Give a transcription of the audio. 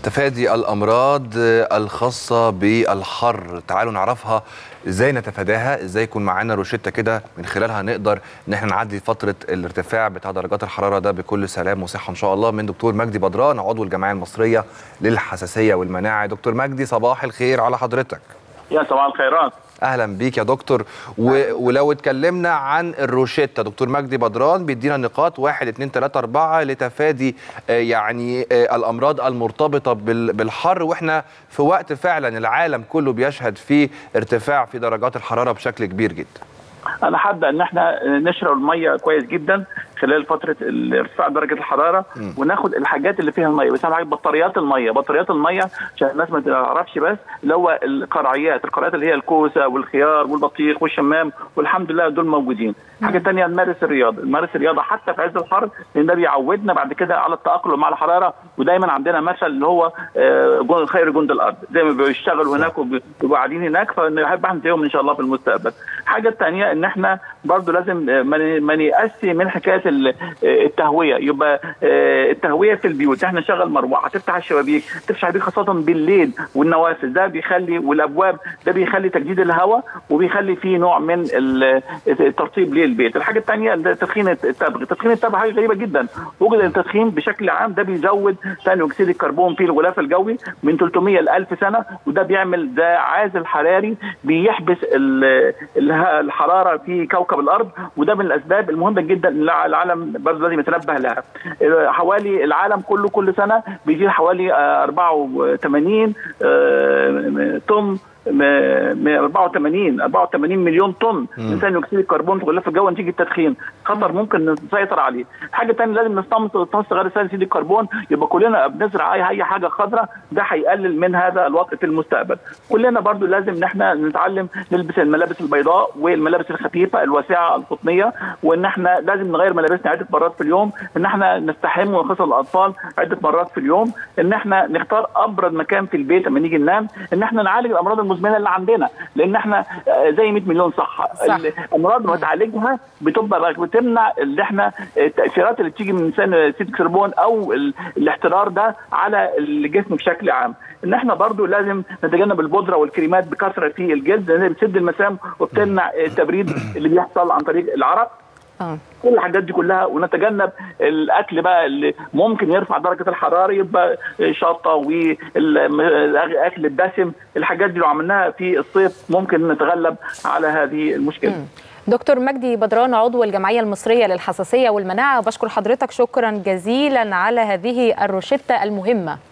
تفادي الامراض الخاصه بالحر تعالوا نعرفها ازاي نتفاداها ازاي يكون معانا روشته كده من خلالها نقدر ان احنا نعدي فتره الارتفاع بتاع درجات الحراره ده بكل سلام وصحه ان شاء الله من دكتور مجدي بدران عضو الجمعيه المصريه للحساسيه والمناعه دكتور مجدي صباح الخير على حضرتك يا صباح الخيرات اهلا بيك يا دكتور و... ولو اتكلمنا عن الروشته دكتور مجدي بدران بيدينا نقاط 1 2 3 4 لتفادي آه يعني آه الامراض المرتبطه بال... بالحر واحنا في وقت فعلا العالم كله بيشهد فيه ارتفاع في درجات الحراره بشكل كبير جدا انا حابه ان احنا نشرب الميه كويس جدا خلال فتره ارتفاع درجه الحراره م. وناخد الحاجات اللي فيها الميه بس حاجه بطاريات الميه بطاريات الميه عشان الناس ما تعرفش بس اللي هو القرعيات القرعيات اللي هي الكوسه والخيار والبطيخ والشمام والحمد لله دول موجودين حاجه ثانيه نمارس الرياضه نمارس الرياضه حتى في عز الحر لان ده بيعودنا بعد كده على التاقلم مع الحراره ودايما عندنا مثل اللي هو خير جند الارض زي ما بيشتغلوا هناك وبيبقوا قاعدين هناك فنحب زيهم ان شاء الله في المستقبل الحاجه الثانيه ان احنا برضو لازم ما نيأس من حكايه التهويه يبقى التهويه في البيوت احنا نشغل مروحه تفتح الشبابيك تفتح الشبابيك خاصه بالليل والنوافذ ده بيخلي والابواب ده بيخلي تجديد الهواء وبيخلي فيه نوع من الترطيب للبيت الحاجه الثانيه تدخين التبغ تدخين التبغ حاجه غريبه جدا وجد التدخين بشكل عام ده بيزود ثاني اكسيد الكربون في الغلاف الجوي من 300 ل 1000 سنه وده بيعمل ده عازل حراري بيحبس الحراره في كوكب الارض وده من الاسباب المهمه جدا العالم برضه لازم يتنبه لها حوالي العالم كله كل سنه بيجي حوالي 84 طن 84 84 مليون طن من ثاني اكسيد الكربون في غلاف الجو نتيجه التدخين خطر ممكن نسيطر عليه الحاجه الثانيه لازم نستغل ثاني اكسيد الكربون يبقى كلنا بنزرع اي اي حاجه خضراء ده هيقلل من هذا الوضع في المستقبل كلنا برضو لازم ان احنا نتعلم نلبس الملابس البيضاء والملابس الخفيفه الواسعه القطنيه وان احنا لازم نغير ملابسنا عده مرات في اليوم ان احنا نستحم ونغسل الاطفال عده مرات في اليوم ان احنا نختار ابرد مكان في البيت لما نيجي ننام ان احنا نعالج الامراض المزمنه اللي عندنا لان احنا زي 100 مليون صحه صح. الامراض لما تعالجها بتبقى بتمنع اللي احنا التاثيرات اللي بتيجي من ثاني اكسيد الكربون او الاحترار ده على الجسم بشكل عام ان احنا برضو لازم نتجنب البودره والكريمات بكثره في الجلد لان بتسد المسام وبتمنع التبريد اللي بيحصل عن طريق العرق آه. كل الحاجات دي كلها ونتجنب الاكل بقى اللي ممكن يرفع درجه الحراره يبقى شطه والاكل الدسم الحاجات دي لو عملناها في الصيف ممكن نتغلب على هذه المشكله م. دكتور مجدي بدران عضو الجمعيه المصريه للحساسيه والمناعه بشكر حضرتك شكرا جزيلا على هذه الروشته المهمه